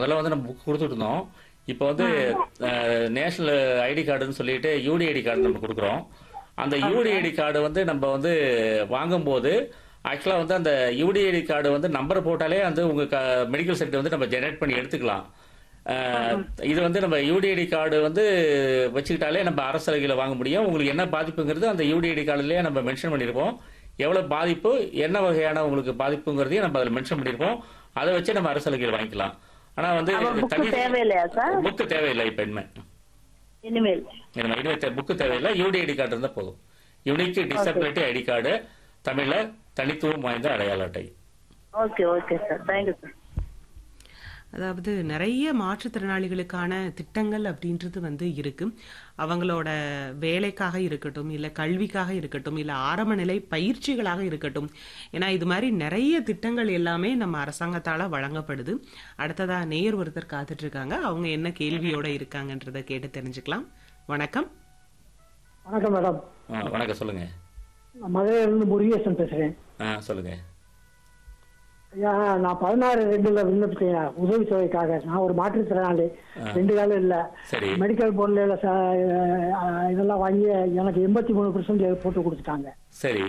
முதல்ல வந்து நம்ம புக் கொடுத்துட்டு இருந்தோம் இப்போ வந்து நேஷனல் ஐடி கார்டுன்னு சொல்லிட்டு யூடிஐடி கார்டு நம்ம கொடுக்குறோம் அந்த யூடிஐடி கார்டு வந்து நம்ம வந்து வாங்கும்போது ஆக்சுவலாக வந்து அந்த யூடிஐடி கார்டு வந்து நம்பர் போட்டாலே வந்து உங்கள் மெடிக்கல் செட் வந்து நம்ம ஜெனரேட் பண்ணி எடுத்துக்கலாம் அஹ், இது வந்து நம்ம யூடிஐடி கார்டு வந்து வச்சுக்கிட்டாலே நம்ம அரசு சலுகையில் வாங்க முடியும் உங்களுக்கு என்ன பாதிப்புங்கிறது அந்த யூடிஐடி கார்டுலேயே நம்ம மென்ஷன் பண்ணியிருப்போம் எவ்வளோ பாதிப்பு என்ன வகையான உங்களுக்கு பாதிப்புங்கிறதையும் நம்ம அதில் மென்ஷன் பண்ணியிருப்போம் அதை வச்சு நம்ம அரசு சலுகையில் வாங்கிக்கலாம் ஆனால் வந்து அப்ப புக்கு தேவையில்லையா சார் புக்கு தேவையில்லை இப்போ இனிமே இனிமேல் இனிமே இனிமே புக்கு தேவையில்லை யூடிஐடி கார்டு இருந்தால் போதும் யூனிக் டிசபிலிட்டி ஐடி கார்டு தமிழில் தனித்துவம் வாய்ந்த அடையாள அட்டை okay okay sir thank you sir அதாவது நிறைய மாற்றுத்திறனாளிகளுக்கான திட்டங்கள் அப்படின்றது வந்து இருக்கு அவங்களோட வேலைக்காக இருக்கட்டும் இல்லை கல்விக்காக இருக்கட்டும் இல்லை ஆரம்ப நிலை பயிற்சிகளாக இருக்கட்டும் ஏன்னா இது மாதிரி நிறைய திட்டங்கள் எல்லாமே நம்ம அரசாங்கத்தால வழங்கப்படுது அடுத்ததா நேர் ஒருத்தர் காத்துட்டு இருக்காங்க அவங்க என்ன கேள்வியோட இருக்காங்கன்றத கேட்டு தெரிஞ்சுக்கலாம் வணக்கம் வணக்கம் மேடம் ஆ, வணக்கம் சொல்லுங்க நான் மதுரையிலிருந்து முருகேசன் பேசுறேன் ஆ சொல்லுங்க ஐயா நான் பதினாறு ரெண்டுல விண்ணப்பிச்சேன் உதவி தொகைக்காக நான் ஒரு மாற்றுத்திறனாளி ரெண்டு காலம் இல்ல சரி மெடிக்கல் பொருள் இதெல்லாம் வாங்கி எனக்கு எண்பத்தி மூணு பர்சன்ட் போட்டு கொடுத்துட்டாங்க சரி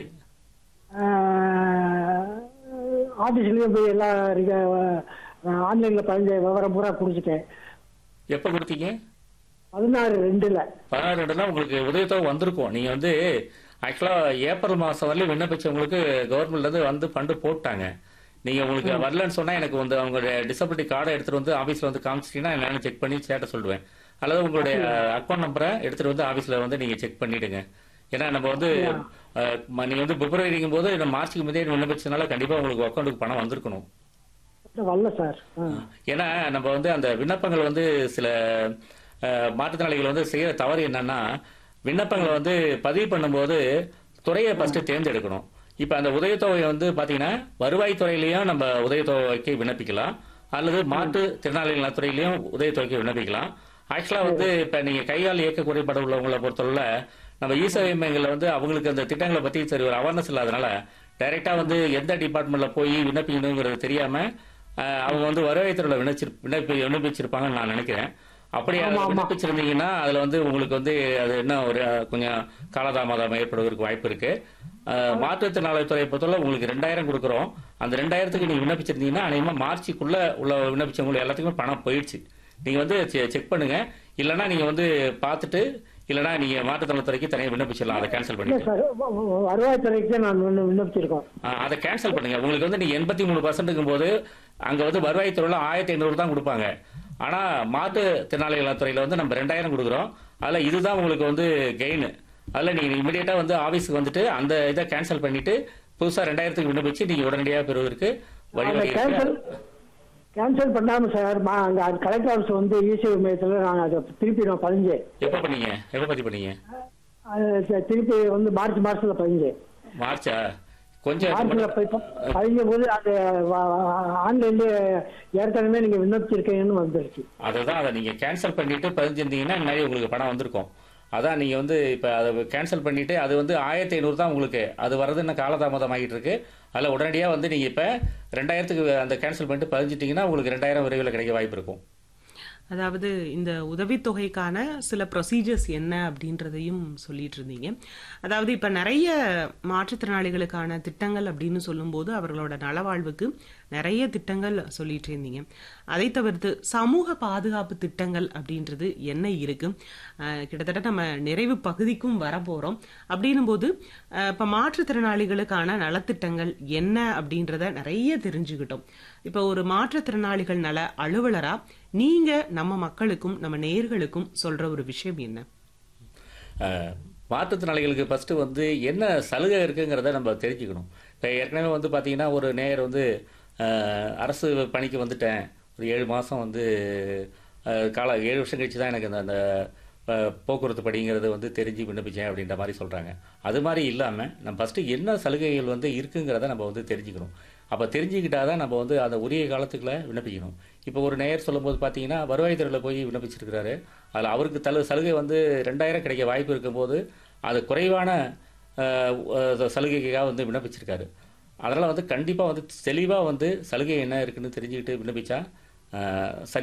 ஆபீஸ்லயும் போய் எல்லாம் ஆன்லைன்ல பதிஞ்ச விவரம் பூரா கொடுத்துட்டேன் எப்போ கொடுத்தீங்க பதினாறு ரெண்டுல பதினாறு ரெண்டுனா உங்களுக்கு உதவித்தொகை வந்திருக்கும் நீங்க வந்து ஆக்சுவலா ஏப்ரல் மாசம் வரலையும் விண்ணப்பிச்சவங்களுக்கு கவர்மெண்ட்ல இருந்து வந்து ஃபண்டு போட்டாங்க நீங்க உங்களுக்கு வரலன்னு சொன்னா எனக்கு வந்து அவங்களுடைய டிசபிலிட்டி கார்டை எடுத்துட்டு வந்து ஆபீஸ்ல வந்து காமிச்சிட்டீங்கன்னா என்னன்னு செக் பண்ணி சேட்ட சொல்லுவேன் அல்லது உங்களுடைய அக்கௌண்ட் நம்பரை எடுத்துட்டு வந்து ஆபீஸ்ல வந்து நீங்க செக் பண்ணிடுங்க ஏன்னா நம்ம வந்து அஹ், ம- நீங்க வந்து பிப்ரவரிங்கும் போது இந்த மார்ச்சுக்கு முந்தைய விண்ணப்பிச்சதுனால கண்டிப்பா உங்களுக்கு அக்கௌண்ட்டுக்கு பணம் வந்திருக்கணும் வரல சார் ஆ. ஏன்னா நம்ம வந்து அந்த விண்ணப்பங்கள் வந்து சில அஹ், மாற்றுத்திறனாளிகள் வந்து செய்யற தவறு என்னன்னா விண்ணப்பங்களை வந்து பதிவு பண்ணும்போது துறையை ஃபர்ஸ்ட் தேர்ந்தெடுக்கணும் இப்ப அந்த உதவித்தொகை வந்து பாத்தீங்கன்னா வருவாய்த்துறையிலயும் நம்ம உதவித்தொகைக்கு விண்ணப்பிக்கலாம் அல்லது மாற்று திறனாளிகள் நலத்துறையிலயும் உதவித்தொகைக்கு விண்ணப்பிக்கலாம் ஆக்சுவலா வந்து இப்ப நீங்க கையால் இயக்க குறைபாடு உள்ளவங்களை பொறுத்தவரை நம்ம இ சேவை மையங்கள்ல வந்து அவங்களுக்கு அந்த திட்டங்களை பத்தி சரி ஒரு அவேர்னஸ் இல்லாதனால டைரக்டா வந்து எந்த டிபார்ட்மெண்ட்ல போய் விண்ணப்பிக்கணுங்கிறது தெரியாம அஹ், அவங்க வந்து வருவாய்த்துறையில விண்ணப்பிச்சிரு விண்ணப்பி விண்ணப்பிச்சிருப்பாங்கன்னு நான் நினைக்கிறேன் அப்படி அதை விண்ணப்பிச்சிருந்தீங்கன்னா அதுல வந்து உங்களுக்கு வந்து அது என்ன ஒரு அஹ், கொஞ்சம் காலதாமதம் ஏற்படுவதற்கு வாய்ப்பு இருக்கு அஹ், மாற்றுத்திறனாளித்துறையை பொறுத்தவரை உங்களுக்கு ரெண்டாயிரம் கொடுக்குறோம் அந்த ரெண்டாயிரத்துக்கு நீங்க விண்ணப்பிச்சிருந்தீங்கன்னா அநேகமா மார்ச்சுக்குள்ள உள்ள விண்ணப்பிச்சவங்களுக்கு எல்லாத்துக்குமே பணம் போயிடுச்சு நீங்க வந்து செக் பண்ணுங்க இல்லைன்னா நீங்க வந்து பார்த்துட்டு இல்லைன்னா நீங்க மாற்றுத்திறனாளித்துறைக்கு தனியாக விண்ணப்பிச்சிடலாம் அதை கேன்சல் இல்ல பண்ணிட்டு சார் வ- வ- வருவாய்த்துறைக்கு தான் நான் விண்ண- விண்ணப்பிச்சிருக்கோம் ஆ, அதை கேன்சல் பண்ணுங்க உங்களுக்கு வந்து நீங்க எண்பத்தி மூணு பர்சன்ட்டுக்கும் போது அங்க வந்து வருவாய்த்துறையில ஆயிரத்தி ஐநூறு தான் கொடுப்பாங்க ஆனா மாற்று திறனாளிகள் துறையில வந்து நம்ம ரெண்டாயிரம் கொடுக்குறோம் அதுல இதுதான் உங்களுக்கு வந்து கெயின் அதுல நீங்க இமிடியேட்டா வந்து ஆபீஸ்க்கு வந்துட்டு அந்த இதை கேன்சல் பண்ணிட்டு புதுசா ரெண்டாயிரத்துக்கு விண்ணப்பிச்சு நீங்க உடனடியாக பெறுவதற்கு அந்த வழிவகை கேன்சல் இருக்கு. கேன்சல் பண்ணாம சார் மா- அங்க அது கலெக்டர் ஆஃபீஸ் வந்து இசேவை மையத்துல நான் அதை திருப்பி நான் பதிஞ்சேன் எப்ப பண்ணீங்க எப்ப பத்தி பண்ணீங்க அது தி- திருப்பி வந்து மார்ச் மாசத்துல பதிஞ்சேன் மார்ச்சா கொஞ்சம் மார்ச்ல போய் ப- பதிஞ்ச போது அது ஆன்லைன்ல ஏற்கனவே நீங்க விண்ணப்பிச்சிருக்கீங்கன்னு வந்துருச்சு அதுதான் அதை நீங்க கேன்சல் பண்ணிட்டு பதிஞ்சிருந்தீங்கன்னா முன்னாடி உங்களுக்கு பணம் வந்திருக்கும் அதான் நீங்க வந்து இப்ப அதை கேன்சல் பண்ணிட்டு அது வந்து ஆயிரத்தி ஐநூறு தான் உங்களுக்கு அது வர்றது இன்னும் காலதாமதம் ஆகிட்டு இருக்கு அதில் உடனடியா வந்து நீங்க இப்ப ரெண்டாயிரத்துக்கு அந்த கேன்சல் பண்ணிட்டு பதிஞ்சிட்டீங்கன்னா உங்களுக்கு ரெண்டாயிரம் விரைவில் கிடைக்க வாய்ப்பு இருக்கும் அதாவது இந்த உதவித்தொகைக்கான சில ப்ரொசீஜர்ஸ் என்ன அப்படின்றதையும் சொல்லிட்டு இருந்தீங்க அதாவது இப்போ நிறைய மாற்றுத்திறனாளிகளுக்கான திட்டங்கள் அப்படின்னு சொல்லும்போது அவர்களோட நலவாழ்வுக்கு நிறைய திட்டங்கள் சொல்லிட்டு இருந்தீங்க அதை தவிர்த்து சமூக பாதுகாப்பு திட்டங்கள் அப்படின்றது என்ன இருக்கு அஹ், கிட்டத்தட்ட நம்ம நிறைவு பகுதிக்கும் வரப்போறோம் அப்படின்னும் போது அஹ், இப்ப மாற்றுத்திறனாளிகளுக்கான நலத்திட்டங்கள் என்ன அப்படின்றத நிறைய தெரிஞ்சுக்கிட்டோம் இப்ப ஒரு மாற்றுத்திறனாளிகள் நல அலுவலரா நீங்க நம்ம மக்களுக்கும் நம்ம நேயர்களுக்கும் சொல்ற ஒரு விஷயம் என்ன அஹ், மாற்றுத்திறனாளிகளுக்கு ஃபர்ஸ்ட் வந்து என்ன சலுகை இருக்குங்கிறத நம்ம தெரிஞ்சுக்கணும் இப்போ ஏற்கனவே வந்து பார்த்தீங்கன்னா ஒரு நேயர் வந்து அஹ், அரசு பணிக்கு வந்துட்டேன் ஒரு ஏழு மாதம் வந்து அஹ், கால ஏழு வருஷம் கழிச்சு தான் எனக்கு அந்த அந்த அஹ், போக்குவரத்து படிங்கிறது வந்து தெரிஞ்சு விண்ணப்பிச்சேன் அப்படின்ற மாதிரி சொல்கிறாங்க அது மாதிரி இல்லாமல் நம்ம ஃபஸ்ட்டு என்ன சலுகைகள் வந்து இருக்குங்கிறத நம்ம வந்து தெரிஞ்சுக்கணும் அப்போ தெரிஞ்சுக்கிட்டா தான் நம்ம வந்து அந்த உரிய காலத்துக்குள்ள விண்ணப்பிக்கணும் இப்போ ஒரு நேயர் சொல்லும்போது பார்த்தீங்கன்னா வருவாய்த்துறையில் போய் விண்ணப்பிச்சிருக்கிறாரு அதில் அவருக்கு தலு சலுகை வந்து ரெண்டாயிரம் கிடைக்க வாய்ப்பு இருக்கும்போது அது குறைவான அஹ், அஹ், சலுகைக்காக வந்து விண்ணப்பிச்சிருக்காரு அதனால் வந்து கண்டிப்பாக வந்து தெளிவாக வந்து சலுகை என்ன இருக்குன்னு தெரிஞ்சுக்கிட்டு விண்ணப்பிச்சா அஹ், சரி